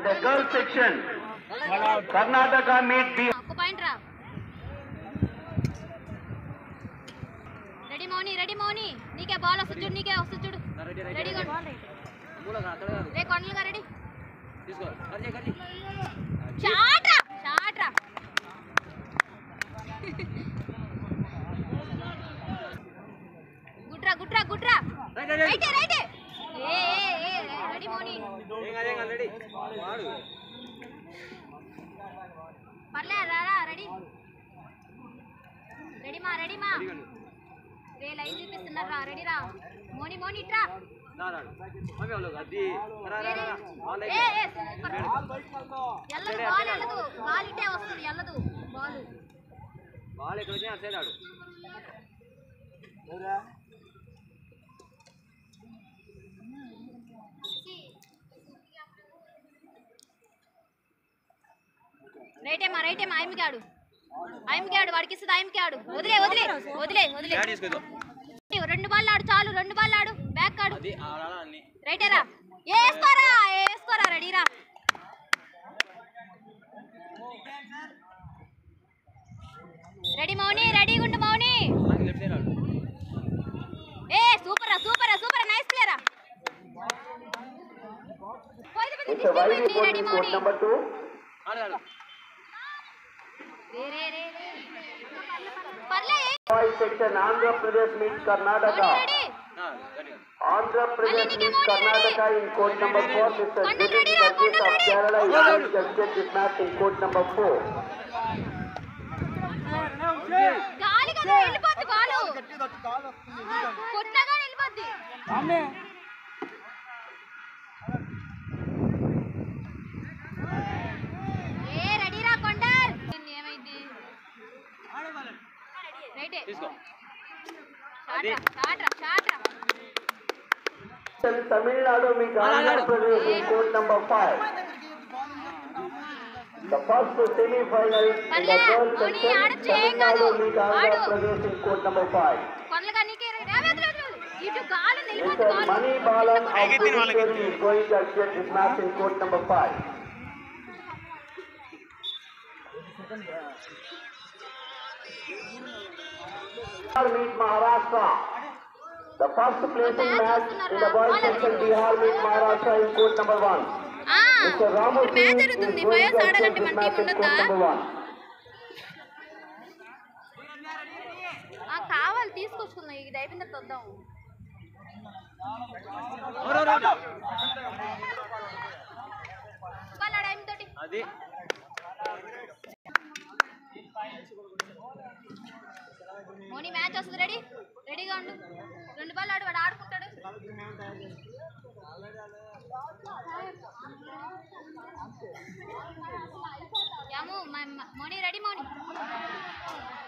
the girls section, Karnataka meet B. ఒక్క point రా ready Mouni ready Mouni నీకే బాల్ వస్తుంది చూడు నీకే వస్తుంది చూడు రెడీ రే కొండలుగా రెడీ షాట్ రా షాట్ రా గుడ్రా గుడ్రా గుడ్రా రైటే రైటే ఏ ఏ ఏ రెడీ మౌని పర్లే రారా రెడీ రెడీ మా రెడీ మా రే లైన్ చూపిస్తున్నారు రా రెడీ రా మోని మోని ఇట్రా ఏ ఏ సూపర్ ఎల్లదు బాల్ ఎల్లదు బాల్ ఇట్టే వస్తుంది ఎల్లదు బాల్ బాల్ ఎక్కడ వచ్చినా అటు సైడ్ ఆడు రైటే మా రైటే మా ఆయమ్మకి ఆడు ఆయమ్మకి ఆడు వాడికి ఇస్తుంది ఆయమ్మకి ఆడు వదిలే వదిలే వదిలే వదిలే బ్యాట్ తీసుకో రెండు బాల్ ఆడు చాలు రెండు బాల్ ఆడు బ్యాక్ ఆడు అది ఆడాలా అన్ని రైటేరా వేసుకోరా వేసుకోరా రెడీరా రెడీ మౌని రెడీ గుండు మౌని నాకు లెఫ్ట్ సైడ్ ఆడు ఏ సూపర్ సూపర్ సూపర్ నైస్ ప్లేయరా It's a wide ready reporting court Mouni number two. ఆడు ఆడు రే రే రే రే. పర్లే Boys section, Andhra Pradesh meets Mouni Karnataka. Ready ఆ, ready Andhra Pradesh Mali, meets Mali, Mali. Karnataka in court number four. Mr. Conduct Jyoti ready, Ram, Judges of conduct ready. Kerala is going to judge this match in court number four. గాలి కదా వెళ్ళిపోద్ది బాలు కొట్టగా వెళ్ళిపోద్ది ఏ ready రా కొండల్ ఏమైంది రైటే తీసుకో shot రా షాట్ రా షాట్ రా Section, Tamil Nadu meets Andhra Pradesh in court number five. The first semi-final in the Palla, girls Moni, section, ఆడొచ్చు, Tamil ఏం కాదు. Nadu meets Andhra ఆడు. Pradesh in court number five. కొండలుగా నీకే right away వదిలే, వదిలే, వదిలే. ఇటు గాలి నిలబొద్దు Mr. Ball Mani Balan of Puducherry is going to judge this match in court number five. Bihar meet Maharashtra. The first placing match in the boys section, Bihar meet Maharashtra in court number one. ఆ, Mr. Ramu ఇప్పుడు Singh match is జరుగుతుంది going ఫైర్స్ to judge ఆడాలంటే this మన match team in ఉండొద్దా court number one. ఆ, కావాలి తీసుకొచ్చుకుందాం ఇది అయిపోయిన తర్వాత వద్దాం ఎవరు, ఎవరు, ఎవరు? వాళ్ళు ఆడ ఆయన తోటి అది మోని మ్యాచ్ వస్తుంది రెడీ రెడీగా ఉండు రెండు బాల్ ఆడు వాడు ఆడుకుంటాడు యాము మ- మ- మోని రెడీ మోని